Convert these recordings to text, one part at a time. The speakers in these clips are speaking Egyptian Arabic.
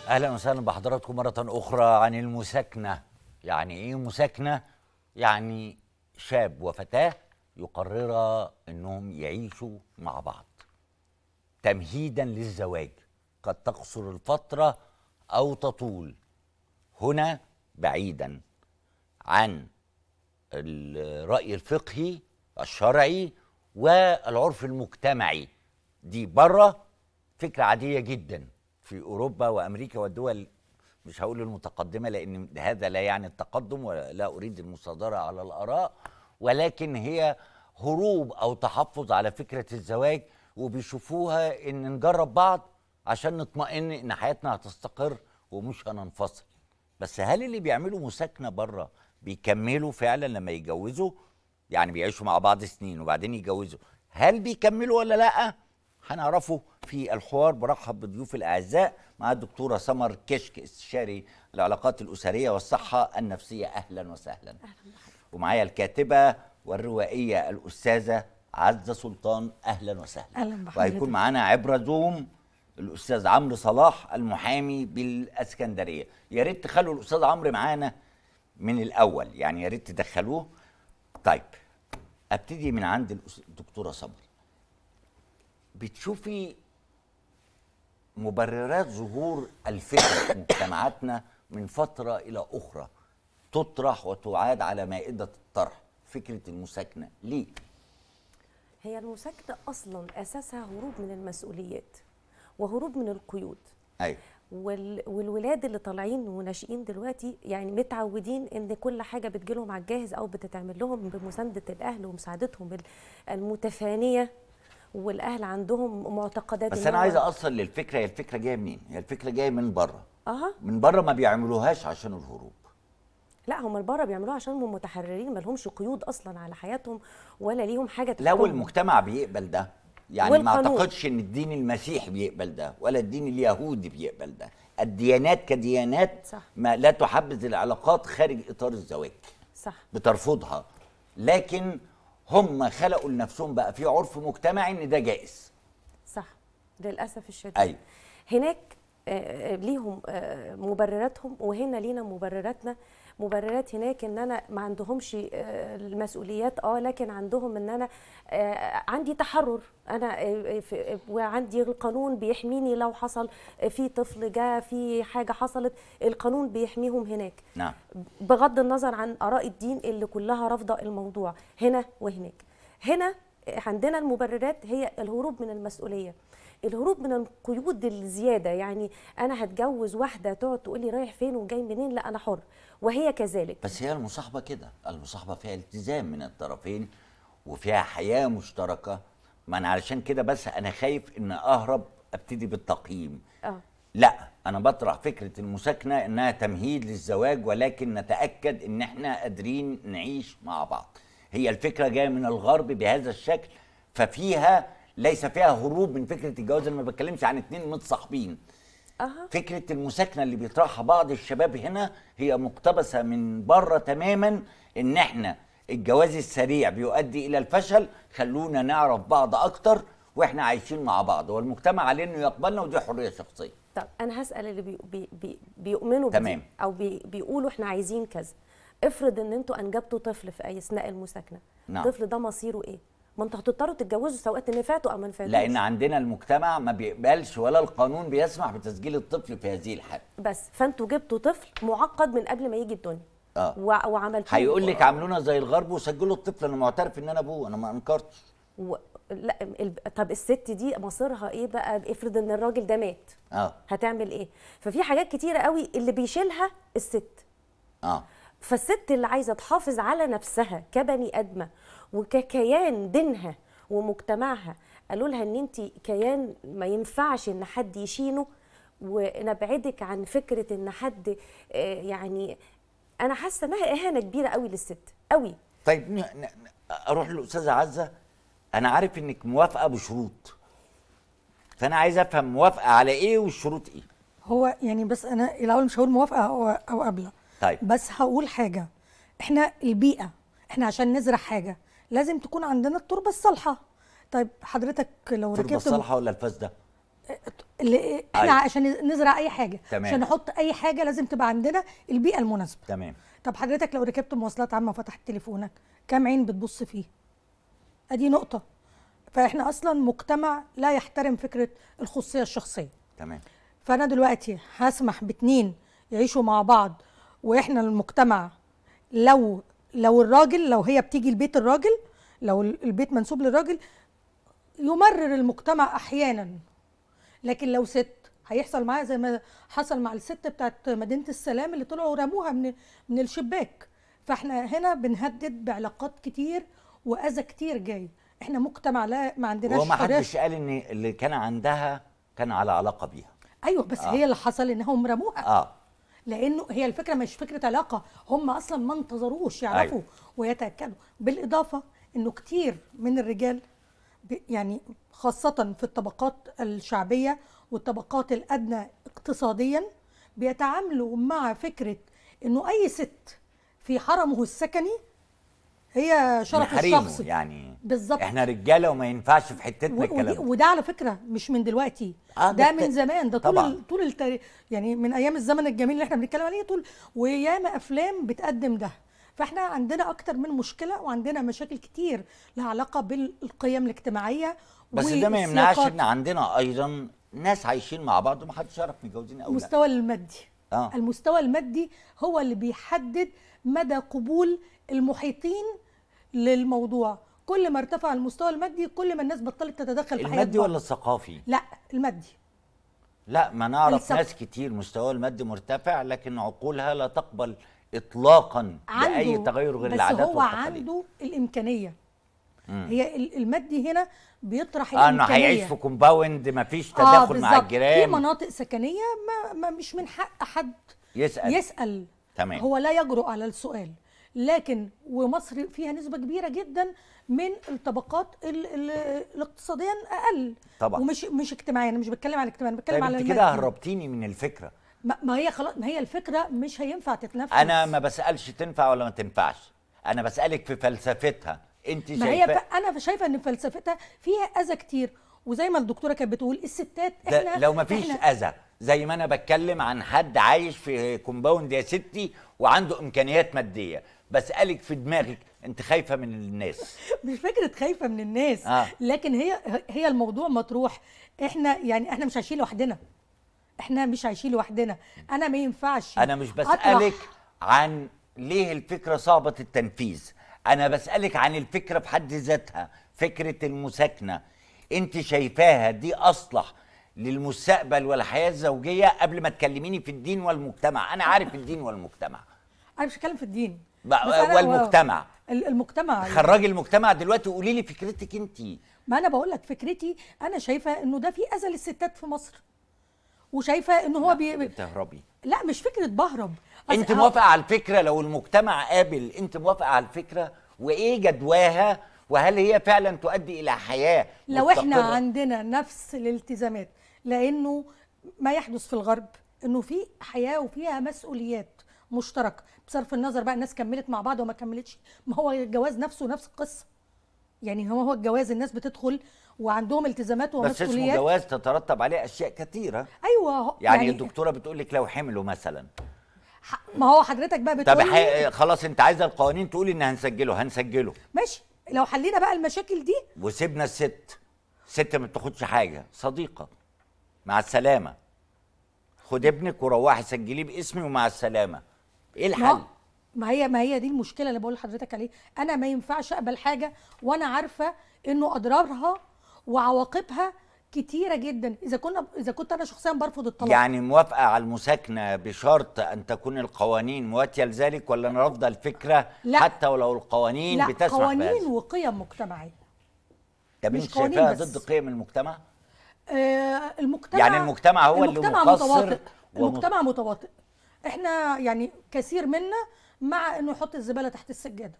اهلا وسهلا بحضراتكم مره اخرى عن المساكنه يعني ايه مساكنه يعني شاب وفتاه يقررا انهم يعيشوا مع بعض تمهيدا للزواج قد تقصر الفتره او تطول هنا بعيدا عن الراي الفقهي الشرعي والعرف المجتمعي دي بره فكره عاديه جدا في اوروبا وامريكا والدول مش هقول المتقدمه لان هذا لا يعني التقدم ولا اريد المصادره على الاراء ولكن هي هروب او تحفظ على فكره الزواج وبيشوفوها ان نجرب بعض عشان نطمئن ان حياتنا هتستقر ومش هننفصل بس هل اللي بيعملوا مساكنه بره بيكملوا فعلا لما يتجوزوا يعني بيعيشوا مع بعض سنين وبعدين يتجوزوا هل بيكملوا ولا لا هنعرفه في الحوار برحب بضيوف الاعزاء مع الدكتوره سمر كشك استشاري العلاقات الاسريه والصحه النفسيه اهلا وسهلا ومعايا الكاتبه والروائيه الاستاذه عزه سلطان اهلا وسهلا أهلا بحضرتك. وهيكون معانا عبر زوم الاستاذ عمرو صلاح المحامي بالاسكندريه يا ريت تخلوا الاستاذ عمرو معانا من الاول يعني يا ريت تدخلوه طيب ابتدي من عند الأس- الدكتوره سمر بتشوفي مبررات ظهور الفكر في مجتمعاتنا من فتره الى اخرى تطرح وتعاد على مائده الطرح فكره المساكنه ليه هي المساكنة أصلا أساسها هروب من المسؤوليات وهروب من القيود ايوه وال... والولاد اللي طالعين وناشئين دلوقتي يعني متعودين ان كل حاجه بتجيلهم على الجاهز او بتتعمل لهم بمسانده الاهل ومساعدتهم ال- المتفانيه والاهل عندهم معتقدات بس إن انا هو- عايز اوصل للفكره هي الفكره جايه منين هي الفكره جايه من بره اها من بره ما بيعملوهاش عشان الهروب لا هم بره بيعملوها عشان هم متحررين ما لهمش قيود اصلا على حياتهم ولا ليهم حاجه لو تحكمهم. المجتمع بيقبل ده يعني ما والقانون. اعتقدش ان الدين المسيحي بيقبل ده ولا الدين اليهودي بيقبل ده الديانات كديانات صح. ما لا تحبذ العلاقات خارج اطار الزواج صح بترفضها لكن هم خلقوا لنفسهم بقى في عرف مجتمعي ان ده جائز صح للاسف الشديد ايوه هناك آه، آه، ليهم آه، مبرراتهم وهنا لينا مبرراتنا مبررات هناك ان انا ما عندهمش آه، المسؤوليات اه لكن عندهم ان انا آه، عندي تحرر انا آه، في- وعندي القانون بيحميني لو حصل في طفل جاء في حاجه حصلت القانون بيحميهم هناك نعم بغض النظر عن اراء الدين اللي كلها رافضه الموضوع هنا وهناك هنا عندنا المبررات هي الهروب من المسؤوليه الهروب من القيود الزياده يعني انا هتجوز واحده تقعد تقول لي رايح فين وجاي منين لا انا حر وهي كذلك بس هي المصاحبه كده المصاحبه فيها التزام من الطرفين وفيها حياه مشتركه ما انا علشان كده بس انا خايف ان اهرب ابتدي بالتقييم اه لا انا بطرح فكره المساكنه انها تمهيد للزواج ولكن نتاكد ان احنا قادرين نعيش مع بعض هي الفكره جايه من الغرب بهذا الشكل ففيها ليس فيها هروب من فكره الجواز انا ما بتكلمش عن اتنين متصاحبين اها فكره المساكنه اللي بيطرحها بعض الشباب هنا هي مقتبسه من بره تماما ان احنا الجواز السريع بيؤدي الى الفشل خلونا نعرف بعض اكتر واحنا عايشين مع بعض والمجتمع عليه انه يقبلنا ودي حريه شخصيه طب انا هسال اللي بي بي بي بيؤمنوا بدي تمام. او بي بيقولوا احنا عايزين كذا افرض ان انتوا انجبتوا طفل في أي اثناء المساكنه نعم. الطفل ده مصيره ايه ما انتوا هتضطروا تتجوزوا سواء نفعتوا او ما نفعتوش لان عندنا المجتمع ما بيقبلش ولا القانون بيسمح بتسجيل الطفل في هذه الحاله بس فانتوا جبتوا طفل معقد من قبل ما يجي الدنيا اه و- وعملتوه هيقول لك عاملونا زي الغرب وسجلوا الطفل انا معترف ان انا ابوه انا ما انكرتش و... لا ال... طب الست دي مصيرها ايه بقى افرض ان الراجل ده مات اه هتعمل ايه ففي حاجات كتيره قوي اللي بيشيلها الست اه فالست اللي عايزه تحافظ على نفسها كبني ادمه وككيان دينها ومجتمعها قالوا لها ان انت كيان ما ينفعش ان حد يشينه ونبعدك عن فكره ان حد آه، يعني انا حاسه انها اهانه كبيره قوي للست قوي طيب ن... ن... اروح للاستاذه عزه انا عارف انك موافقه بشروط فانا عايز افهم موافقه على ايه والشروط ايه هو يعني بس انا الاول مش هقول موافقه او او قابله طيب. بس هقول حاجه احنا البيئه احنا عشان نزرع حاجه لازم تكون عندنا التربه الصالحه طيب حضرتك لو التربه ركبت الصالحه ولا الفاسده اللي احنا أيوة. عشان نزرع اي حاجه تمام. عشان نحط اي حاجه لازم تبقى عندنا البيئه المناسبه تمام طب حضرتك لو ركبت مواصلات عامه وفتحت تليفونك كام عين بتبص فيه ادي نقطه فاحنا اصلا مجتمع لا يحترم فكره الخصوصيه الشخصيه تمام فانا دلوقتي هسمح باتنين يعيشوا مع بعض واحنا المجتمع لو لو الراجل لو هي بتيجي البيت الراجل لو ال- البيت منسوب للراجل يمرر المجتمع احيانا لكن لو ست هيحصل معاها زي ما حصل مع الست بتاعت مدينه السلام اللي طلعوا رموها من من الشباك فاحنا هنا بنهدد بعلاقات كتير واذى كتير جاي احنا مجتمع لا ما عندناش وما حرية حدش قال ان اللي كان عندها كان على علاقه بيها ايوه بس آه. هي اللي حصل انهم رموها اه لانه هي الفكره مش فكره علاقه هم اصلا ما انتظروش يعرفوا أيوة. أيوة. ويتاكدوا بالاضافه انه كتير من الرجال ب- يعني خاصه في الطبقات الشعبيه والطبقات الادنى اقتصاديا بيتعاملوا مع فكره انه اي ست في حرمه السكني هي شرف من حريمه الشخصي يعني بالظبط احنا رجاله وما ينفعش في حتتنا و- الكلام ودي ده. وده على فكره مش من دلوقتي آه، ده ده من زمان ده طول طبعاً. ال- طول التاريخ يعني من ايام الزمن الجميل اللي احنا بنتكلم عليه طول وياما افلام بتقدم ده فاحنا عندنا اكتر من مشكله وعندنا مشاكل كتير لها علاقه بالقيم الاجتماعيه بس ده ما يمنعش والسياقات. ان عندنا ايضا ناس عايشين مع بعض ومحدش يعرف متجوزين او لا المستوى المادي آه. المستوى المادي هو اللي بيحدد مدى قبول المحيطين للموضوع كل ما ارتفع المستوى المادي كل ما الناس بطلت تتدخل في حياه المادي بعض. ولا الثقافي لا المادي لا ما نعرف الثق- ناس كتير مستوى المادي مرتفع لكن عقولها لا تقبل اطلاقا باي تغير غير بس العادات هو والتقاليد عنده الامكانيه هي ال- المادي هنا بيطرح اه انه الامكانيه هيعيش في كومباوند ما فيش آه تداخل مع بالظبط. في الجيران مناطق سكنيه ما, ما مش من حق حد يسال يسال تمام. هو لا يجرؤ على السؤال لكن ومصر فيها نسبه كبيره جدا من الطبقات ال ال الاقتصاديا اقل طبعا. ومش مش اجتماعيا انا مش بتكلم على الاجتماعي انا بتكلم طيب على انت كده المادي. هربتيني من الفكره ما ما هي خلاص ما هي الفكره مش هينفع تتنفذ انا ما بسالش تنفع ولا ما تنفعش انا بسالك في فلسفتها انت ما هي شايفه ف... انا شايفه ان فلسفتها فيها اذى كتير وزي ما الدكتوره كانت بتقول الستات ده احنا لو ما فيش احنا اذى زي ما انا بتكلم عن حد عايش في كومباوند يا ستي وعنده امكانيات ماديه بسالك في دماغك انت خايفه من الناس مش فكره خايفه من الناس آه. لكن هي هي الموضوع مطروح احنا يعني احنا مش عايشين لوحدنا احنا مش عايشين لوحدنا انا ما ينفعش انا مش أطرح- بسالك عن ليه الفكره صعبه التنفيذ انا بسالك عن الفكره في حد ذاتها فكره المساكنه انت شايفاها دي اصلح للمستقبل والحياه الزوجيه قبل ما تكلميني في الدين والمجتمع انا عارف الدين والمجتمع انا مش هتكلم في الدين بقى- بس أنا- والمجتمع. ال- المجتمع خرجي المجتمع دلوقتي وقولي لي فكرتك انت ما انا بقول لك فكرتي انا شايفه انه ده في اذى للستات في مصر وشايفه انه هو بي... بي- بتهربي لا مش فكره بهرب أصل- انت موافقه على الفكره لو المجتمع قابل انت موافقه على الفكره وايه جدواها وهل هي فعلا تؤدي الى حياه لو احنا مستقرة؟ عندنا نفس الالتزامات لانه ما يحدث في الغرب انه في حياه وفيها مسؤوليات مشتركه بصرف النظر بقى الناس كملت مع بعض وما كملتش ما هو الجواز نفسه نفس القصه يعني هو هو الجواز الناس بتدخل وعندهم التزامات بس اسمه ومسؤوليات جواز تترتب عليه اشياء كثيره ايوه هو- يعني, يعني الدكتوره بتقول لك لو حملوا مثلا ح- ما هو حضرتك بقى طب بتقول حي... خلاص انت عايزه القوانين تقول ان هنسجله هنسجله ماشي لو حلينا بقى المشاكل دي وسيبنا الست ست ما بتاخدش حاجه صديقه مع السلامه خد ابنك وروحي سجليه باسمي ومع السلامه ايه الحل ما ما هي ما هي دي المشكله اللي بقول لحضرتك عليه انا ما ينفعش اقبل حاجه وانا عارفه انه اضرارها وعواقبها كتيره جدا اذا كنا اذا كنت انا شخصيا برفض الطلاق يعني موافقه على المساكنه بشرط ان تكون القوانين مواتيه لذلك ولا انا رافضه الفكره لا. حتى ولو القوانين لا بتسمح قوانين بهذا وقيم مجتمعيه طب مش انت قوانين شايفاها بس. ضد قيم المجتمع آه المجتمع يعني المجتمع هو اللي المجتمع مقصر متواطئ وم- المجتمع متواطئ احنا يعني كثير منا مع انه يحط الزباله تحت السجاده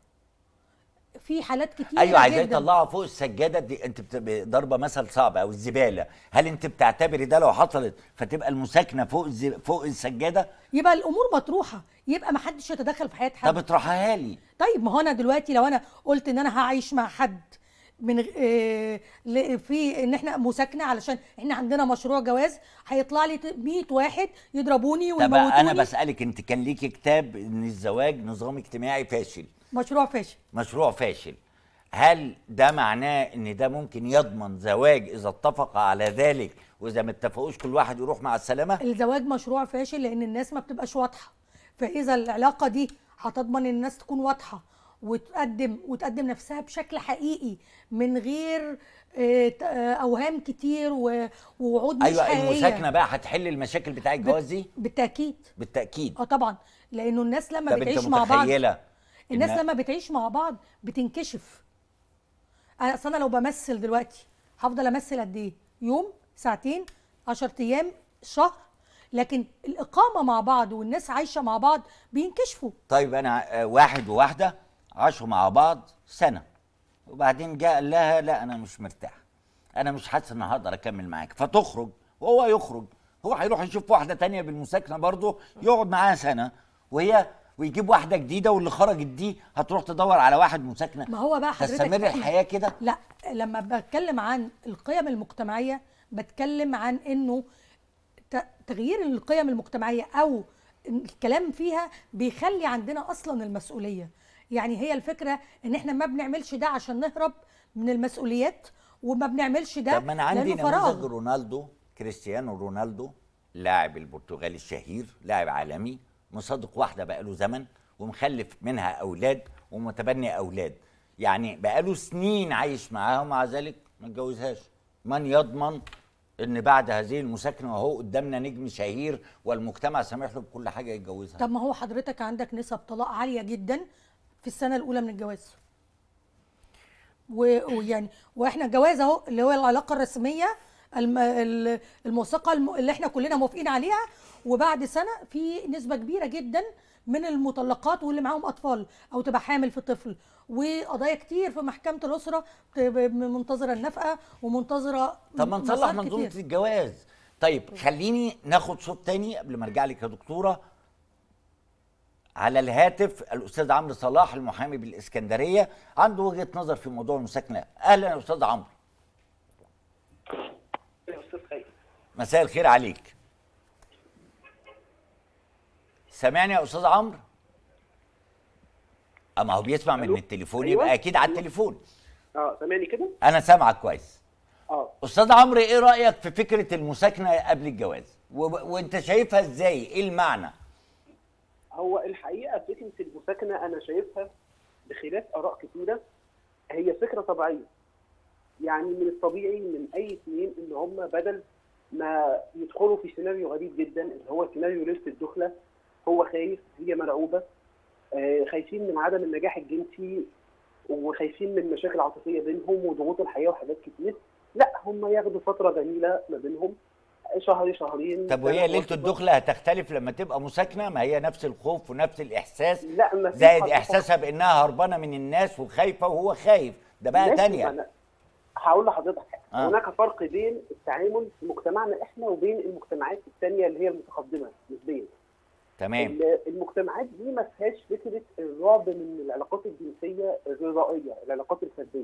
في حالات كتير ايوه عايزاه جدا يطلعها فوق السجاده دي انت بت- ضاربه مثل صعب او الزباله هل انت بتعتبري ده لو حصلت فتبقى المساكنه فوق الز... فوق السجاده يبقى الامور مطروحه يبقى ما حدش يتدخل في حياه حد طب اطرحها لي طيب ما هو انا دلوقتي لو انا قلت ان انا هعيش مع حد من آه، ل- في ان احنا مساكنه علشان احنا عندنا مشروع جواز هيطلع لي 100 واحد يضربوني طب ويموتوني انا بسالك انت كان ليكي كتاب ان الزواج نظام اجتماعي فاشل مشروع فاشل مشروع فاشل هل ده معناه ان ده ممكن يضمن زواج اذا اتفق على ذلك واذا ما اتفقوش كل واحد يروح مع السلامه الزواج مشروع فاشل لان الناس ما بتبقاش واضحه فاذا العلاقه دي هتضمن ان الناس تكون واضحه وتقدم وتقدم نفسها بشكل حقيقي من غير آه، ت- آه، اوهام كتير و- ووعود مش ايوه حقيقيه المساكنه بقى هتحل المشاكل بتاع الجواز دي بالتاكيد بالتاكيد اه طبعا لانه الناس لما طب انت بتعيش مع بعض متخيله الناس إن- لما بتعيش مع بعض بتنكشف انا اصل انا لو بمثل دلوقتي هفضل امثل قد ايه يوم ساعتين 10 ايام شهر لكن الاقامه مع بعض والناس عايشه مع بعض بينكشفوا طيب انا آه، واحد وواحده عاشوا مع بعض سنه وبعدين جاء قال لها لا انا مش مرتاح انا مش حاسس ان هقدر اكمل معاك فتخرج وهو يخرج هو هيروح يشوف واحده تانية بالمساكنه برضه يقعد معاها سنه وهي ويجيب واحده جديده واللي خرجت دي هتروح تدور على واحد مساكنه ما هو بقى حضرتك تستمر إحنا- الحياه كده لا لما بتكلم عن القيم المجتمعيه بتكلم عن انه ت- تغيير القيم المجتمعيه او الكلام فيها بيخلي عندنا اصلا المسؤوليه يعني هي الفكره ان احنا ما بنعملش ده عشان نهرب من المسؤوليات وما بنعملش ده طب ما انا عندي لأنه فراغ. نموذج رونالدو كريستيانو رونالدو لاعب البرتغال الشهير لاعب عالمي مصادق واحده بقاله زمن ومخلف منها اولاد ومتبني اولاد يعني بقاله سنين عايش معاها ومع ذلك ما اتجوزهاش من يضمن ان بعد هذه المساكنه وهو قدامنا نجم شهير والمجتمع سامح له بكل حاجه يتجوزها طب ما هو حضرتك عندك نسب طلاق عاليه جدا في السنه الاولى من الجواز و- ويعني واحنا الجواز اهو اللي هو العلاقه الرسميه الم- ال- الموثقه الم- اللي احنا كلنا موافقين عليها وبعد سنه في نسبه كبيره جدا من المطلقات واللي معاهم اطفال او تبقى حامل في طفل وقضايا كتير في محكمه الاسره تبقى منتظره النفقه ومنتظره طب ما نصلح مسار منظومه كتير. الجواز طيب خليني ناخد صوت تاني قبل ما ارجع لك يا دكتوره على الهاتف الاستاذ عمرو صلاح المحامي بالاسكندريه عنده وجهه نظر في موضوع المساكنه اهلا يا استاذ عمرو يا استاذ خالد مساء الخير عليك سامعني يا استاذ عمرو اما هو بيسمع من ألو؟ التليفون أيوة. يبقى اكيد على أيوة. التليفون اه سامعني كده انا سامعك كويس اه استاذ عمرو ايه رايك في فكره المساكنه قبل الجواز و... وانت شايفها ازاي ايه المعنى هو الحقيقه فكره المساكنه انا شايفها بخلاف اراء كثيره هي فكره طبيعيه يعني من الطبيعي من اي اثنين ان هم بدل ما يدخلوا في سيناريو غريب جدا اللي هو سيناريو ليله الدخله هو خايف هي مرعوبه آه، خايفين من عدم النجاح الجنسي وخايفين من مشاكل عاطفيه بينهم وضغوط الحياه وحاجات كتير لا هم ياخدوا فتره جميله ما بينهم شهر شهرين طب وهي سنة ليله وسط. الدخله هتختلف لما تبقى مساكنه ما هي نفس الخوف ونفس الاحساس لا ما فيش زائد حد- احساسها بانها هربانه من الناس وخايفه وهو خايف ده بقى ماشي، تانية ما أنا هقول لحضرتك حاجة. آه. هناك فرق بين التعامل في مجتمعنا احنا وبين المجتمعات الثانيه اللي هي المتقدمه نسبيا تمام ال- المجتمعات دي ما فيهاش فكره الرعب من العلاقات الجنسيه الغذائيه العلاقات الفرديه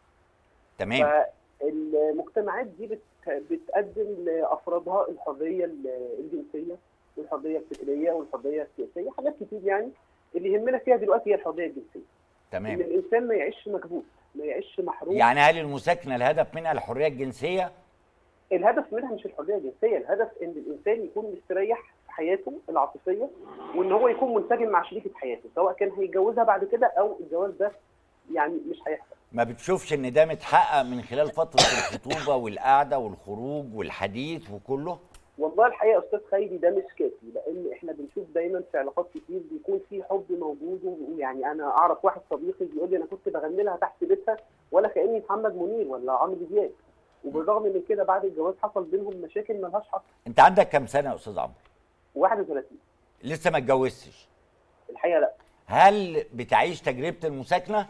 تمام فالمجتمعات دي بت... بتقدم لافرادها الحريه ال- الجنسيه والحريه الفكريه والحريه السياسيه حاجات كتير يعني اللي يهمنا فيها دلوقتي هي الحريه الجنسيه ان تمام الانسان ما يعيش مكبوت ما يعيش محروم يعني هل المساكنه الهدف منها الحريه الجنسيه الهدف منها مش الحريه الجنسيه الهدف ان الانسان يكون مستريح في حياته العاطفيه وان هو يكون منسجم مع شريكه حياته سواء كان هيتجوزها بعد كده او الجواز ده يعني مش هيحصل ما بتشوفش ان ده متحقق من خلال فتره الخطوبه والقعده والخروج والحديث وكله والله الحقيقه يا استاذ خيري ده مش كافي لان احنا بنشوف دايما في علاقات كتير بيكون في حب موجود ويعني انا اعرف واحد صديقي بيقول لي انا كنت بغني لها تحت بيتها ولا كاني محمد منير ولا عمرو دياب وبالرغم من كده بعد الجواز حصل بينهم مشاكل ملهاش حق انت عندك كام سنه يا استاذ عمرو 31 لسه ما اتجوزتش الحقيقه لا هل بتعيش تجربه المساكنه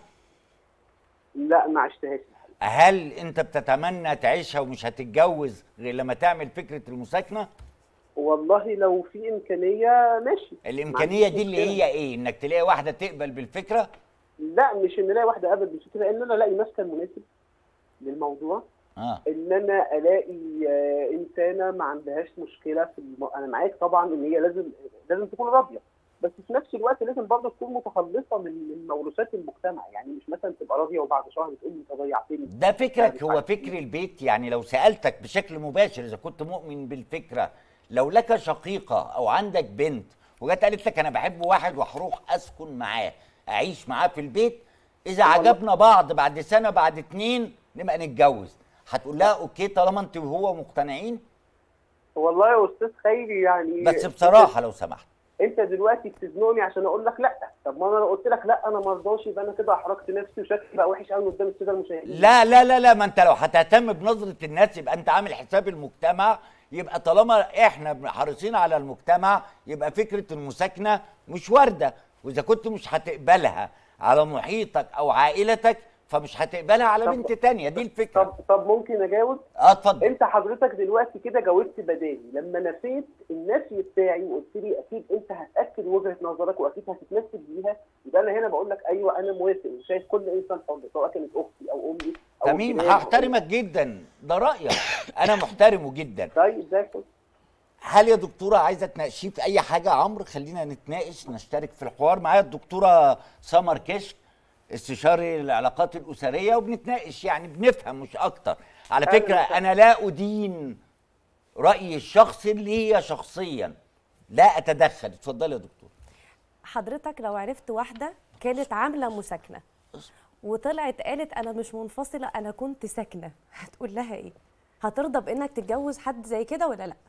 لا ما عشتهاش هل انت بتتمنى تعيشها ومش هتتجوز غير لما تعمل فكره المساكنه والله لو في امكانيه ماشي الامكانيه ما عنديش دي اللي مشكلة. هي ايه انك تلاقي واحده تقبل بالفكره لا مش ان الاقي واحده ابدا بالفكره ان انا الاقي مسكن مناسب للموضوع اه ان انا الاقي آه، انسانه ما عندهاش مشكله في الم... انا معاك طبعا ان هي لازم لازم تكون راضيه بس في نفس الوقت لازم برضه تكون متخلصه من من موروثات المجتمع يعني مش مثلا تبقى راضيه وبعد شهر تقول لي انت ضيعتني ده فكرك هو فكر البيت يعني لو سألتك بشكل مباشر إذا كنت مؤمن بالفكرة لو لك شقيقة أو عندك بنت وجت قالت لك أنا بحب واحد وهروح أسكن معاه أعيش معاه في البيت إذا والله. عجبنا بعض بعد سنة بعد اتنين نبقى نتجوز هتقول لها أوكي طالما أنت وهو مقتنعين والله يا استاذ خيري يعني بس بصراحة لو سمحت انت دلوقتي بتزنقني عشان اقول لك لا طب ما انا لو قلت لك لا انا ما ارضاش يبقى انا كده احرجت نفسي وشكلي بقى وحش قوي قدام الساده المشاهدين لا لا لا لا ما انت لو هتهتم بنظرة الناس يبقى انت عامل حساب المجتمع يبقى طالما احنا حريصين على المجتمع يبقى فكرة المساكنة مش واردة واذا كنت مش هتقبلها على محيطك او عائلتك فمش هتقبلها على طب- بنت تانية دي الفكرة طب طب ممكن اجاوب اه اتفضل انت حضرتك دلوقتي كده جاوبت بدالي لما نفيت النفي بتاعي وقلت لي اكيد انت هتاكد وجهه نظرك واكيد هتتمسك بيها يبقى انا هنا بقول لك ايوه انا موافق وشايف كل انسان حر سواء كانت اختي او امي او تميم الجيران أو- هحترمك جدا ده رأيك انا محترمه جدا طيب زي الفل هل يا دكتورة عايزة تناقشيه في أي حاجة يا عمرو خلينا نتناقش نشترك في الحوار معايا الدكتورة سمر كشك استشاري العلاقات الأسرية وبنتناقش يعني بنفهم مش أكتر على أهلاً فكرة وسهلاً. أنا لا أدين رأيي الشخصي اللي هي شخصيا لا أتدخل اتفضلي يا دكتور حضرتك لو عرفت واحده كانت عامله مساكنه وطلعت قالت انا مش منفصله انا كنت ساكنه هتقول لها ايه هترضى بانك تتجوز حد زي كده ولا لا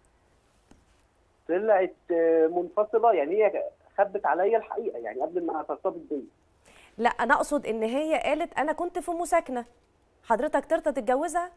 طلعت آه، منفصله يعني هي خبت عليا الحقيقه يعني قبل ما ترتبط بيا لا انا اقصد ان هي قالت انا كنت في مساكنه حضرتك ترضى تتجوزها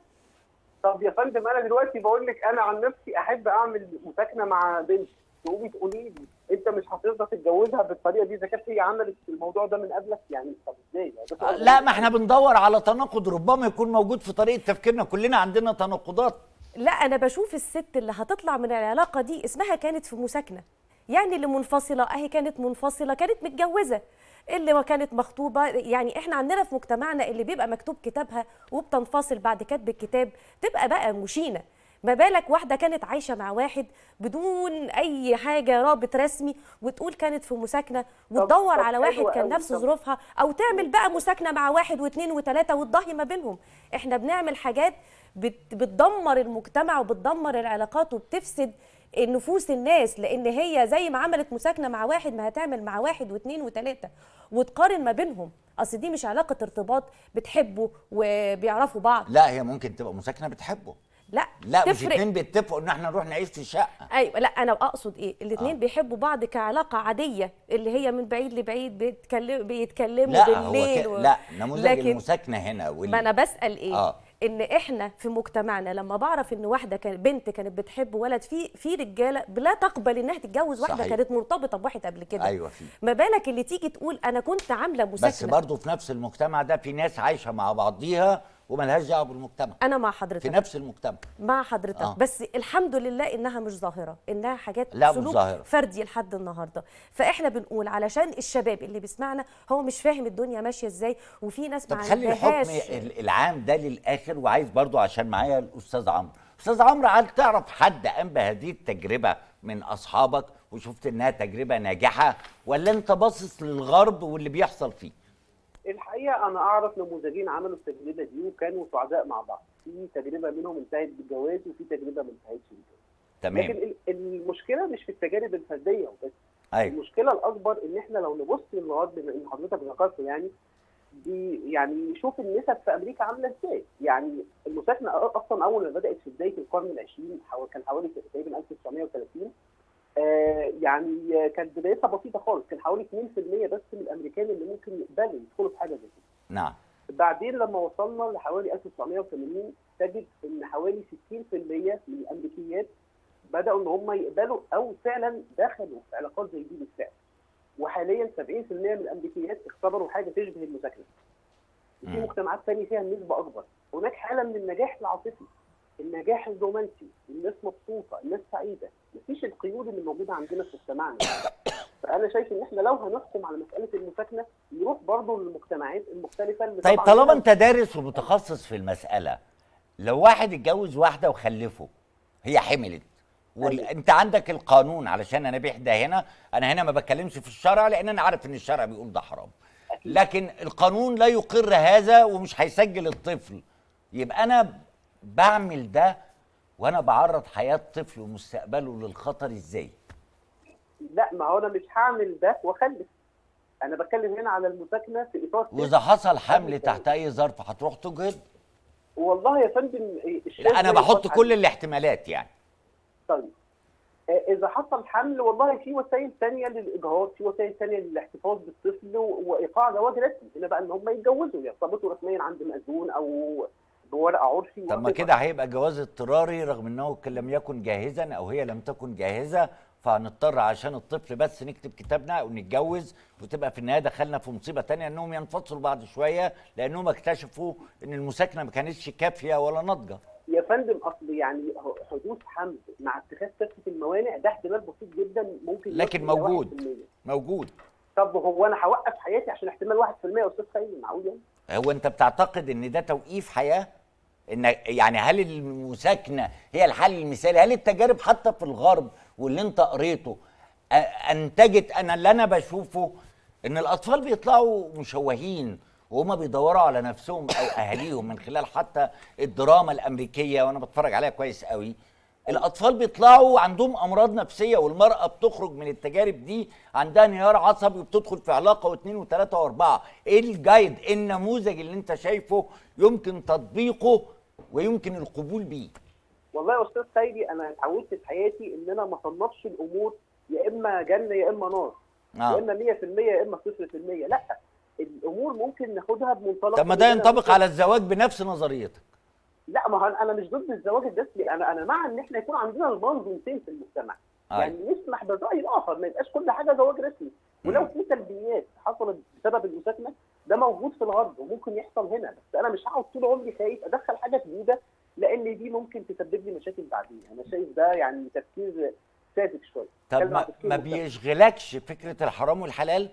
طب يا فندم انا دلوقتي بقول لك انا عن نفسي احب اعمل مساكنه مع بنت تقومي تقولي لي انت مش هترضى تتجوزها بالطريقه دي اذا كانت هي عملت الموضوع ده من قبلك يعني طب ازاي؟ يعني ده سؤال لا ما احنا بندور على تناقض ربما يكون موجود في طريقة تفكيرنا كلنا عندنا تناقضات لا انا بشوف الست اللي هتطلع من العلاقه دي اسمها كانت في مساكنه يعني اللي منفصله اهي كانت منفصله كانت متجوزه اللي ما كانت مخطوبه يعني احنا عندنا في مجتمعنا اللي بيبقى مكتوب كتابها وبتنفصل بعد كتب الكتاب تبقى بقى مشينه ما بالك واحده كانت عايشه مع واحد بدون اي حاجه رابط رسمي وتقول كانت في مساكنه وتدور طب على حلو واحد كان أوي. نفس طب- ظروفها او تعمل بقى مساكنه مع واحد واثنين وثلاثه وتضحي ما بينهم احنا بنعمل حاجات بت- بتدمر المجتمع وبتدمر العلاقات وبتفسد نفوس الناس لان هي زي ما عملت مساكنه مع واحد ما هتعمل مع واحد واثنين وثلاثه وتقارن ما بينهم اصل دي مش علاقه ارتباط بتحبوا وبيعرفوا بعض لا هي ممكن تبقى مساكنة بتحبه لا لا مش تفرق. اتنين بيتفقوا ان احنا نروح نعيش في شقة ايوه لا انا اقصد ايه الاثنين آه. آه. بيحبوا بعض كعلاقه عاديه اللي هي من بعيد لبعيد بيتكلم بيتكلموا لا هو بالليل ك... و... لا نموذج لكن المساكنة هنا وال... ما انا بسال ايه آه. آه. ان احنا في مجتمعنا لما بعرف ان واحده كانت بنت كانت بتحب ولد في في رجاله لا تقبل انها تتجوز واحده صحيح. كانت مرتبطه بواحد قبل كده ايوه في ما بالك اللي تيجي تقول انا كنت عامله مساكنه بس برضه في نفس المجتمع ده في ناس عايشه مع بعضيها وملهاش دعوه بالمجتمع انا مع في حضرتك نفس المجتمع مع حضرتك آه. آه. بس الحمد لله انها مش ظاهره انها حاجات لا، مش سلوك ظاهرة. فردي لحد النهارده فاحنا بنقول علشان الشباب اللي بيسمعنا هو مش فاهم الدنيا ماشيه ازاي وفي ناس طب ما خلي الحكم عندهاش ال- العام ده للاخر وعايز برضه عشان معايا الاستاذ عمرو استاذ عمرو هل تعرف حد قام بهذه التجربه من اصحابك وشفت انها تجربه ناجحه ولا انت باصص للغرب واللي بيحصل فيه الحقيقه انا اعرف نموذجين عملوا التجربه دي وكانوا سعداء مع بعض في تجربه منهم انتهت بالجواز وفي تجربه ما انتهتش بالجواز تمام لكن ال- المشكله مش في التجارب الفرديه وبس ايوه المشكله الاكبر ان احنا لو نبص للغرب بما ان حضرتك ذكرت يعني دي يعني شوف النسب في امريكا عامله ازاي يعني المساكنه أ- اصلا اول ما بدات في بدايه القرن العشرين حو- كان حوالي تقريبا 1930 آه يعني كانت بدايتها بسيطه خالص كان حوالي 2% بس من الامريكان اللي ممكن يقبلوا يدخلوا في حاجه زي كده نعم بعدين لما وصلنا لحوالي 1980 تجد ان حوالي 60% من الامريكيات بداوا ان هم يقبلوا او فعلا دخلوا في علاقات زي دي بالفعل وحاليا 70% من الامريكيات اختبروا حاجه تشبه المساكنه في مم. مجتمعات ثانيه فيها النسبه اكبر هناك حاله من النجاح العاطفي النجاح الرومانسي الناس مبسوطه الناس سعيده مفيش القيود اللي موجوده عندنا في مجتمعنا فانا شايف ان احنا لو هنحكم على مساله المساكنه نروح برضه للمجتمعات المختلفه اللي طيب طبعاً طالما لها- انت دارس ومتخصص في المساله لو واحد اتجوز واحده وخلفه هي حملت وانت عندك القانون علشان انا بيح ده هنا انا هنا ما بتكلمش في الشرع لان انا عارف ان الشرع بيقول ده حرام لكن القانون لا يقر هذا ومش هيسجل الطفل يبقى انا بعمل ده وانا بعرض حياه طفل ومستقبله للخطر ازاي لا ما هو انا مش هعمل ده واخلف انا بتكلم هنا على المساكنه في اطار واذا حصل حمل تحت اي ظرف هتروح تجهض والله يا فندم الشيخ لا انا لا بحط يقال كل الاحتمالات يعني طيب آه، اذا حصل حمل والله في وسائل ثانيه للاجهاض في وسائل ثانيه للاحتفاظ بالطفل و- وايقاع زواج رسمي هنا بقى ان هم يتجوزوا يرتبطوا رسميا عند مأذون او بورقه عرفي طب ما whatever. كده هيبقى جواز اضطراري رغم انه كان لم يكن جاهزا او هي لم تكن جاهزه فهنضطر عشان الطفل بس نكتب كتابنا او نتجوز وتبقى في النهايه دخلنا في مصيبه تانية انهم ينفصلوا بعد شويه لانهم اكتشفوا ان المساكنه ما كانتش كافيه ولا ناضجه يا فندم اصل يعني ه- حدوث حمل مع اتخاذ كافه الموانع ده احتمال بسيط جدا ممكن لكن يصل إلى موجود. 1%. موجود طب هو انا هوقف حياتي عشان احتمال 1% يا استاذ خيري معقول يعني؟ هو انت بتعتقد ان ده توقيف حياه ان يعني هل المساكنه هي الحل المثالي هل التجارب حتى في الغرب واللي انت قريته أ- انتجت انا اللي انا بشوفه ان الاطفال بيطلعوا مشوهين وهما بيدوروا على نفسهم او اهاليهم من خلال حتى الدراما الامريكيه وانا بتفرج عليها كويس قوي الاطفال بيطلعوا عندهم امراض نفسيه والمراه بتخرج من التجارب دي عندها انهيار عصبي وبتدخل في علاقه واثنين وثلاثه واربعه ايه الجايد ايه النموذج اللي انت شايفه يمكن تطبيقه ويمكن القبول بيه والله يا استاذ خيري انا اتعودت في حياتي ان انا ما اصنفش الامور يا اما جنه يا اما نار يا اه اما 100% يا اما 0% لا الامور ممكن ناخدها بمنطلق طب ما إن ده أنا ينطبق ممكن- على الزواج بنفس نظريتك لا ما هو انا مش ضد الزواج الرسمي انا انا مع ان احنا يكون عندنا المنظومتين في المجتمع أيوة. يعني نسمح بالراي الاخر ما يبقاش كل حاجه زواج رسمي ولو في سلبيات حصلت بسبب المساكنه ده موجود في الغرب وممكن يحصل هنا بس انا مش هقعد طول عمري خايف ادخل حاجه جديده لان دي ممكن تسبب لي مشاكل بعدين انا شايف ده يعني تفكير ساذج شويه طب كلمة ما, تفكير ما مختلف. بيشغلكش فكره الحرام والحلال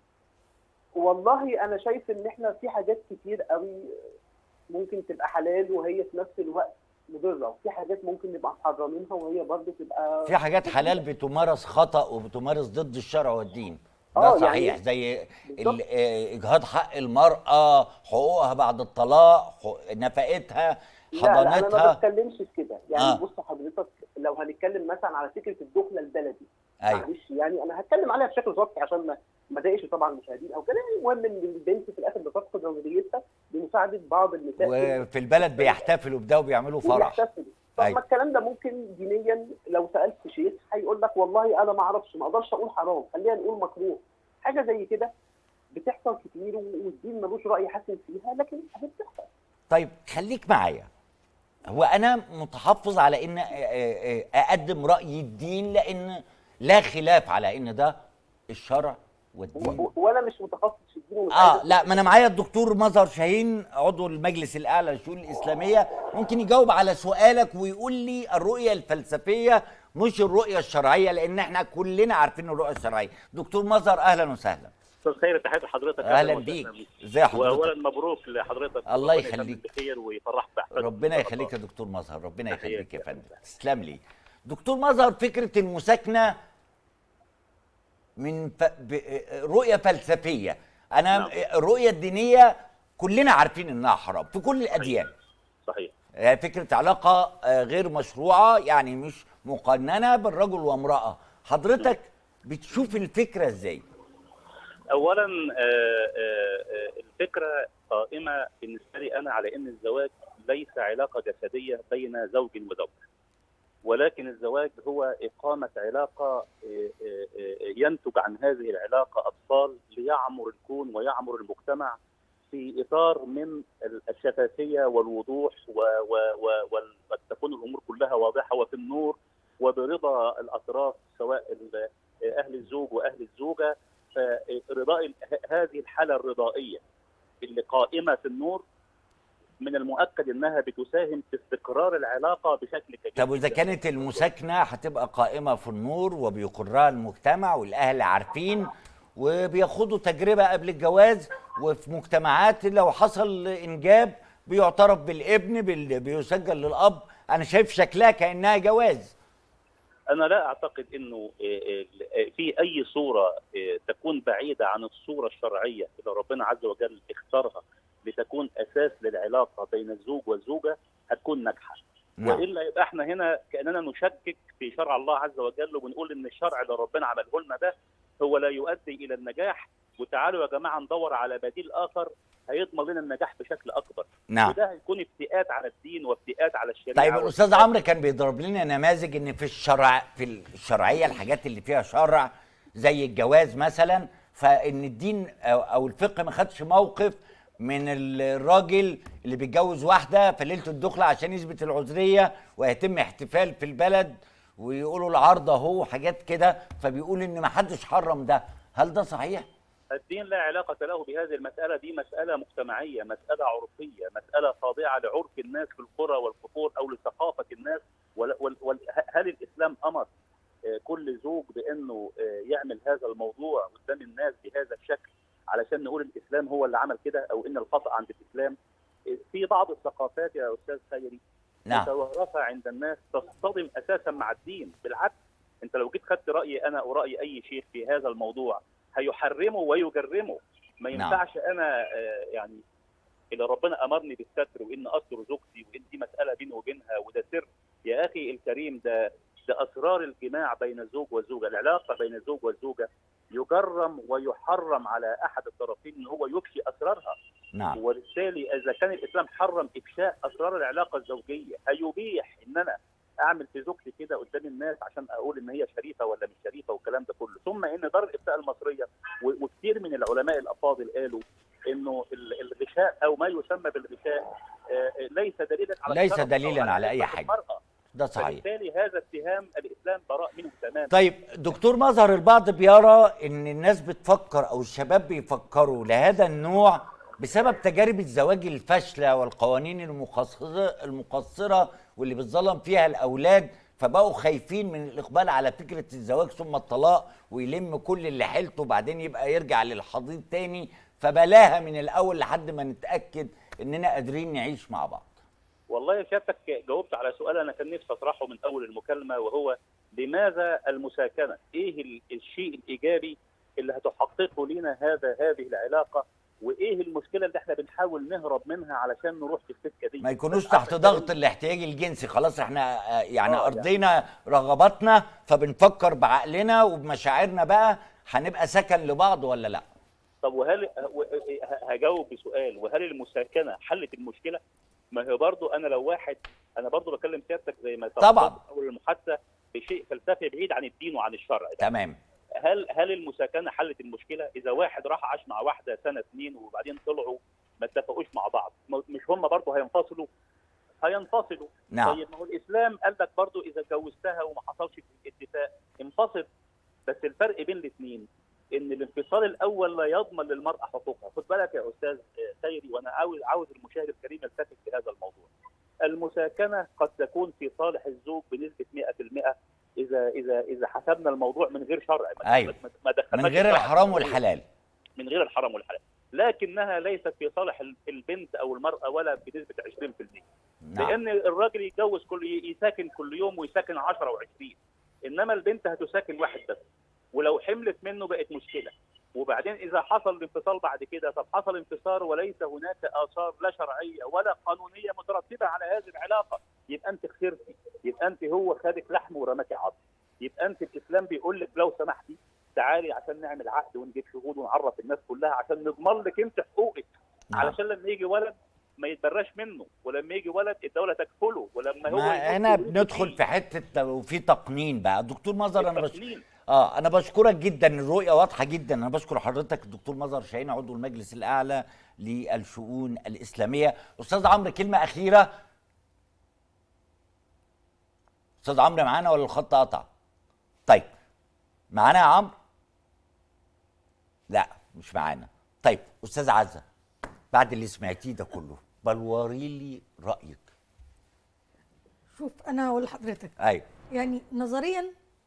والله انا شايف ان احنا في حاجات كتير قوي ممكن تبقى حلال وهي في نفس الوقت مضره وفي حاجات ممكن نبقى محرمينها وهي برضه تبقى في حاجات حلال بتمارس خطا وبتمارس ضد الشرع والدين ده آه، صحيح يعني زي بالظبط. ال- آه، اجهاض حق المراه حقوقها بعد الطلاق حقوق- نفقتها لا لا انا ما حضانتها بتكلمش في كده يعني آه. آه. بص حضرتك لو هنتكلم مثلا على فكره الدخله البلدي ايوه معلش يعني انا هتكلم عليها بشكل سطحي عشان ما ما اضايقش طبعا المشاهدين او كده المهم ان البنت في الاخر بتفقد رمزيتها بمساعده بعض النساء وفي البلد بيحتفلوا بده وبيعملوا فرح وبيحتفلوا طب أيوة. ما الكلام ده ممكن دينيا لو سالت شيخ هيقول لك والله انا ما اعرفش ما اقدرش اقول حرام خلينا نقول مكروه حاجه زي كده بتحصل كتير والدين ملوش راي حاسم فيها لكن بتحصل طيب خليك معايا هو انا متحفظ على ان آه، آه، اقدم راي الدين لان لا خلاف على ان ده الشرع والدين و- وانا مش متخصص في الدين ومش اه عايز- لا ما انا معايا الدكتور مظهر شاهين عضو المجلس الاعلى للشؤون الاسلاميه ممكن يجاوب على سؤالك ويقول لي الرؤيه الفلسفيه مش الرؤيه الشرعيه لان احنا كلنا عارفين الرؤيه الشرعيه دكتور مظهر اهلا وسهلا استاذ خير تحياتي لحضرتك اهلا وسهلا بيك بيك. ازي حضرتك واولا مبروك لحضرتك الله ربنا يخليك. يتمم بخير ويفرح باحفادك ربنا إن شاء يخليك يا الله. دكتور مظهر ربنا تحياتي يخليك يا يا فندم فندم. تسلم لي دكتور مظهر فكره المساكنه من ف... ب... رؤيه فلسفيه انا نعم. الرؤيه الدينيه كلنا عارفين انها حرام في كل الاديان صحيح آه، فكره علاقه آه، غير مشروعه يعني مش مقننه بالرجل وامراه حضرتك بتشوف الفكره ازاي اولا آه، آه، آه، الفكره قائمه بالنسبه لي انا على ان الزواج ليس علاقه جسديه بين زوج وزوجه ولكن الزواج هو اقامه علاقه آه، آه، آه، ينتج عن هذه العلاقه اطفال ليعمر الكون ويعمر المجتمع في اطار من الشفافيه والوضوح و- و- و- وال- وتكون الامور كلها واضحه وفي النور وبرضا الاطراف سواء ال- اهل الزوج واهل الزوجه فرضاء ال- ه- هذه الحاله الرضائيه اللي قائمه في النور من المؤكد انها بتساهم في استقرار العلاقه بشكل كبير طب واذا جداً. كانت المساكنه هتبقى قائمه في النور وبيقرها المجتمع والاهل عارفين وبياخدوا تجربه قبل الجواز وفي مجتمعات لو حصل انجاب بيعترف بالابن بال- بيسجل للاب انا شايف شكلها كانها جواز انا لا اعتقد انه آه، آه، في اي صوره آه، تكون بعيده عن الصوره الشرعيه اللي ربنا عز وجل اختارها لتكون اساس للعلاقه بين الزوج والزوجه هتكون ناجحه نعم. والا يبقى احنا هنا كاننا نشكك في شرع الله عز وجل وبنقول ان الشرع اللي ربنا عمله لنا ده هو لا يؤدي الى النجاح وتعالوا يا جماعه ندور على بديل اخر هيضمن لنا النجاح بشكل اكبر نعم وده هيكون افتئات على الدين وافتئات على الشريعه طيب الاستاذ عمرو كان بيضرب لنا نماذج ان في الشرع في الشرعيه الحاجات اللي فيها شرع زي الجواز مثلا فان الدين او أو الفقه ما خدش موقف من الراجل اللي بيتجوز واحده في ليله الدخله عشان يثبت العذريه ويتم احتفال في البلد ويقولوا العرض اهو حاجات كده فبيقول ان ما حدش حرم ده هل ده صحيح؟ الدين لا علاقة له بهذه المسألة دي مسألة مجتمعية مسألة عرفية مسألة خاضعة لعرف الناس في القرى والقصور أو لثقافة الناس وال وال وال هل الإسلام أمر آه، كل زوج بأنه آه، يعمل هذا الموضوع قدام الناس بهذا الشكل علشان نقول الإسلام هو اللي عمل كده أو إن الخطأ عند الإسلام آه، في بعض الثقافات يا أستاذ خيري نعم متوارثة عند الناس تصطدم أساسا مع الدين بالعكس أنت لو جيت خدت رأيي أنا أو رأي أي شيخ في هذا الموضوع هيحرمه ويجرمه ما نعم. ينفعش انا آه، يعني اللي ربنا امرني بالستر وان استر زوجتي وان دي مساله بيني وبينها وده سر يا اخي الكريم ده ده اسرار الجماع بين الزوج والزوجه العلاقه بين الزوج والزوجه يجرم ويحرم على احد الطرفين ان هو يفشي اسرارها نعم وبالتالي اذا كان الاسلام حرم افشاء اسرار العلاقه الزوجيه هيبيح ان انا اعمل في زوجتي كده قدام الناس عشان اقول ان هي شريفه ولا مش شريفه والكلام ده كله ثم ان دار الافتاء المصريه و- وكثير من العلماء الافاضل قالوا انه ال- الغشاء او ما يسمى بالغشاء آه، ليس دليلا على ليس الشرف دليلاً أو على أي عفة حاجة. المرأة. ده صحيح فبالتالي هذا اتهام الاسلام براء منه تماما طيب دكتور مظهر البعض بيرى ان الناس بتفكر او الشباب بيفكروا لهذا النوع بسبب تجارب الزواج الفاشله والقوانين المقصره المقصره واللي بتظلم فيها الاولاد فبقوا خايفين من الاقبال على فكره الزواج ثم الطلاق ويلم كل اللي حيلته وبعدين يبقى يرجع للحضيض تاني فبلاها من الاول لحد ما نتاكد اننا قادرين نعيش مع بعض والله يا سيادتك جاوبت على سؤال انا كان نفسي اطرحه من اول المكالمه وهو لماذا المساكنه؟ ايه ال- الشيء الايجابي اللي هتحققه لنا هذا هذه العلاقه وايه المشكله اللي احنا بنحاول نهرب منها علشان نروح في السكه دي؟ ما يكونوش بس تحت عشان- ضغط الاحتياج الجنسي خلاص احنا آه، يعني آه، ارضينا رغباتنا فبنفكر بعقلنا وبمشاعرنا بقى هنبقى سكن لبعض ولا لا طب وهل و- هجاوب بسؤال وهل المساكنه حلت المشكله؟ ما هي برضو انا لو واحد انا برضو بكلم سيادتك زي ما طبعاً. تفضلت في اول المحادثه بشيء فلسفي بعيد عن الدين وعن الشرع ده. تمام هل هل المساكنه حلت المشكله؟ اذا واحد راح عاش مع واحده سنه اثنين وبعدين طلعوا ما اتفقوش مع بعض، م- مش هم برضه هينفصلوا؟ هينفصلوا نعم طيب ما هو الاسلام قال لك برضه اذا اتجوزتها وما حصلش اتفاق انفصل بس الفرق بين الاثنين ان الانفصال الاول لا يضمن للمراه حقوقها، خد بالك يا استاذ آه، خيري وانا عاوز عاوز المشاهد الكريم يلتفت في هذا الموضوع. المساكنه قد تكون في صالح الزوج بنسبه 100% اذا اذا اذا حسبنا الموضوع من غير شرع ما- أيوة. ما- ما من دخلناش غير الشرع الحرام في الموضوع. والحلال من غير الحرام والحلال لكنها ليست في صالح ال- البنت او المراه ولا بنسبه 20% نعم لان الراجل يتجوز كل يساكن كل يوم ويساكن 10 و20 انما البنت هتساكن واحد بس ولو حملت منه بقت مشكله وبعدين اذا حصل الانفصال بعد كده طب حصل انفصال وليس هناك اثار لا شرعيه ولا قانونيه مترتبه على هذه العلاقه يبقى انت خسرتي يبقى انت هو خدك لحم ورماكي عظم يبقى انت الاسلام بيقول لك لو سمحتي تعالي عشان نعمل عقد ونجيب شهود ونعرف الناس كلها عشان نضمن لك انت حقوقك نعم. علشان لما يجي ولد ما يتبراش منه ولما يجي ولد الدوله تكفله ولما هو ما يموت هنا يموت بندخل فيه. في حته وفي تقنين بقى دكتور مظهر انا بش... التقنين. اه انا بشكرك جدا الرؤيه واضحه جدا انا بشكر حضرتك الدكتور مظهر شاهين عضو المجلس الاعلى للشؤون الاسلاميه استاذ عمرو كلمه اخيره استاذ عمرو معانا ولا الخط قطع طيب معانا يا عمرو لا مش معانا طيب استاذ عزه بعد اللي سمعتيه ده كله بلوري لي رايك شوف انا هقول لحضرتك ايوه يعني نظريا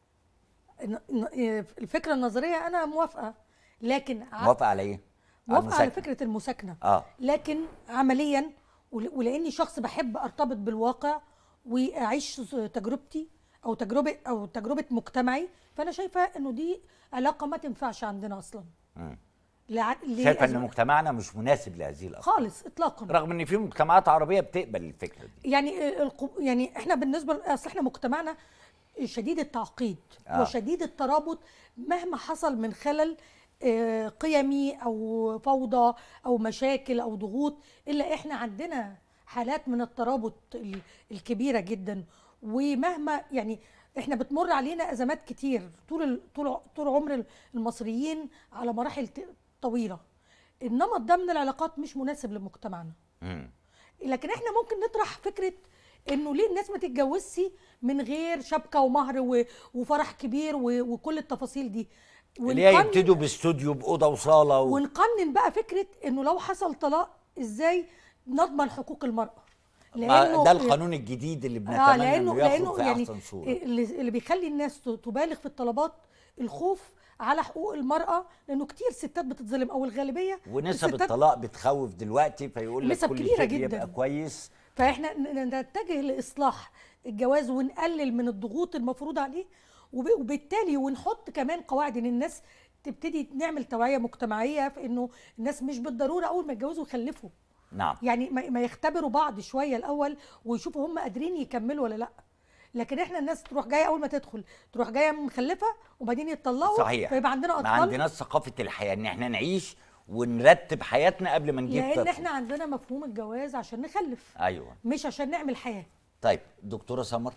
ن- ن- الفكره النظريه انا موافقه لكن ع- موافق على ايه موافقه على المساكنة. فكره المساكنه اه لكن عمليا ول- ولاني شخص بحب ارتبط بالواقع واعيش تجربتي او تجربه او تجربه مجتمعي فانا شايفه انه دي علاقه ما تنفعش عندنا اصلا مم. لع- ليه شايفه ان أسباب؟ مجتمعنا مش مناسب لهذه الافكار خالص اطلاقا رغم ان في مجتمعات عربيه بتقبل الفكره دي يعني القو- يعني احنا بالنسبه ل- اصل احنا مجتمعنا شديد التعقيد آه. آه. وشديد الترابط مهما حصل من خلل آه، قيمي او فوضى او مشاكل او ضغوط الا احنا عندنا حالات من الترابط ال- الكبيره جدا ومهما يعني احنا بتمر علينا ازمات كتير طول ال- طول طول عمر المصريين على مراحل ت- طويله النمط ده من العلاقات مش مناسب لمجتمعنا مم. لكن احنا ممكن نطرح فكره انه ليه الناس ما تتجوزش من غير شبكه ومهر و- وفرح كبير و- وكل التفاصيل دي اللي هي ونقنن- يبتدوا باستوديو باوضه وصاله و... ونقنن بقى فكره انه لو حصل طلاق ازاي نضمن حقوق المراه ما ده القانون الجديد اللي بنتمنى اه لانه انه يخرج لانه في يعني احسن صوره اللي, اللي بيخلي الناس ت- تبالغ في الطلبات الخوف على حقوق المراه لانه كتير ستات بتتظلم او الغالبيه ونسب الستات- الطلاق بتخوف دلوقتي فيقول لك نسب كل كبيرة شيء جداً. يبقى كويس فاحنا ن- نتجه لاصلاح الجواز ونقلل من الضغوط المفروض عليه وب- وبالتالي ونحط كمان قواعد ان الناس تبتدي نعمل توعيه مجتمعيه في انه الناس مش بالضروره اول ما يتجوزوا يخلفوا نعم يعني ما ما يختبروا بعض شويه الاول ويشوفوا هم قادرين يكملوا ولا لا لكن احنا الناس تروح جايه اول ما تدخل تروح جايه مخلفه وبعدين يتطلقوا صحيح فيبقى عندنا ما اطفال عندناش ثقافه الحياه ان احنا نعيش ونرتب حياتنا قبل ما نجيب لان طفل احنا عندنا مفهوم الجواز عشان نخلف ايوه مش عشان نعمل حياه طيب دكتوره سمر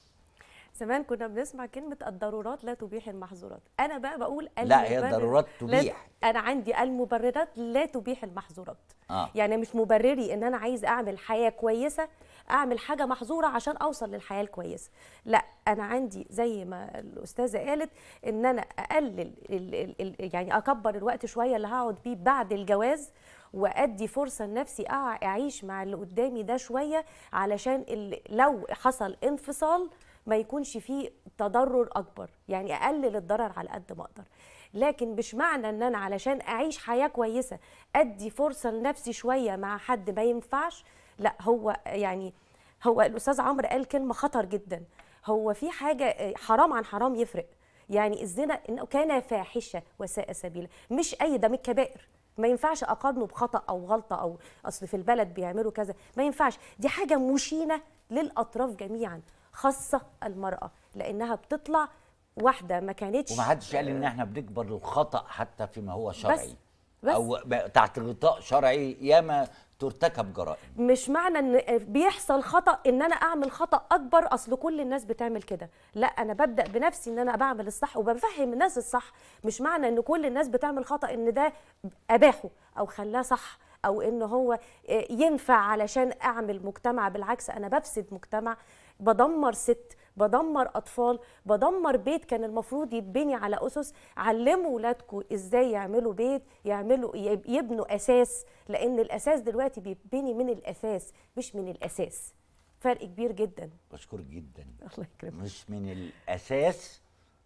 زمان كنا بنسمع كلمة الضرورات لا تبيح المحظورات أنا بقى بقول لا، هي المبرر- الضرورات لا- تبيح. أنا عندي المبررات لا تبيح المحظورات اه يعني مش مبرري ان انا عايز اعمل حياه كويسه اعمل حاجه محظوره عشان اوصل للحياه الكويسه لا انا عندي زي ما الاستاذه قالت ان انا اقلل ال ال ال يعني اكبر الوقت شويه اللي هقعد بيه بعد الجواز وادي فرصه لنفسي أع- اعيش مع اللي قدامي ده شويه علشان ال- لو حصل انفصال ما يكونش فيه تضرر اكبر يعني اقلل الضرر على قد ما اقدر لكن مش معنى ان انا علشان اعيش حياه كويسه ادي فرصه لنفسي شويه مع حد ما ينفعش لا هو يعني هو الاستاذ عمرو قال كلمه خطر جدا هو في حاجه حرام عن حرام يفرق يعني الزنا انه كان فاحشه وساء سبيلا مش اي ده من الكبائر ما ينفعش اقارنه بخطا او غلطه او اصل في البلد بيعملوا كذا ما ينفعش دي حاجه مشينه للاطراف جميعا خاصه المراه لانها بتطلع واحده ما كانتش وما حدش قال ان احنا بنكبر الخطا حتى فيما هو شرعي بس او ب- تحت غطاء شرعي ياما ترتكب جرائم مش معنى ان بيحصل خطا ان انا اعمل خطا اكبر اصل كل الناس بتعمل كده لا انا ببدا بنفسي ان انا بعمل الصح وبفهم الناس الصح مش معنى ان كل الناس بتعمل خطا ان ده اباحه او خلاه صح او ان هو ينفع علشان اعمل مجتمع بالعكس انا بفسد مجتمع بدمر ست بدمر اطفال بدمر بيت كان المفروض يتبني على اسس علموا ولادكم ازاي يعملوا بيت يعملوا يب- يبنوا اساس لان الاساس دلوقتي بيتبني من الاساس مش من الاساس فرق كبير جدا بشكرك جدا الله يكرمك مش من الاساس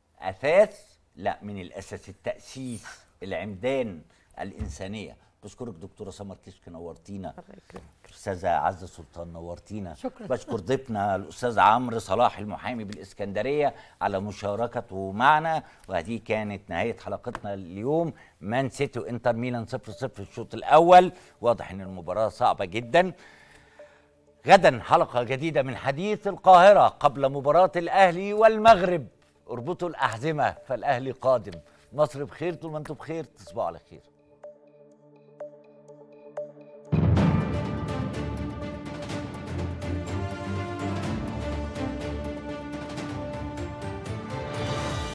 اساس لا من الاساس التاسيس العمدان الانسانيه بشكرك دكتوره سمر كشك نورتينا الله يكرمك استاذه عزه سلطان نورتينا شكراً. بشكر ضيفنا الاستاذ عمرو صلاح المحامي بالاسكندريه على مشاركته معنا وهذه كانت نهايه حلقتنا اليوم مان سيتي وانتر ميلان 0 0 الشوط الاول واضح ان المباراه صعبه جدا غدا حلقه جديده من حديث القاهره قبل مباراه الاهلي والمغرب اربطوا الاحزمه فالاهلي قادم مصر بخير طول ما انتم بخير تصبحوا على خير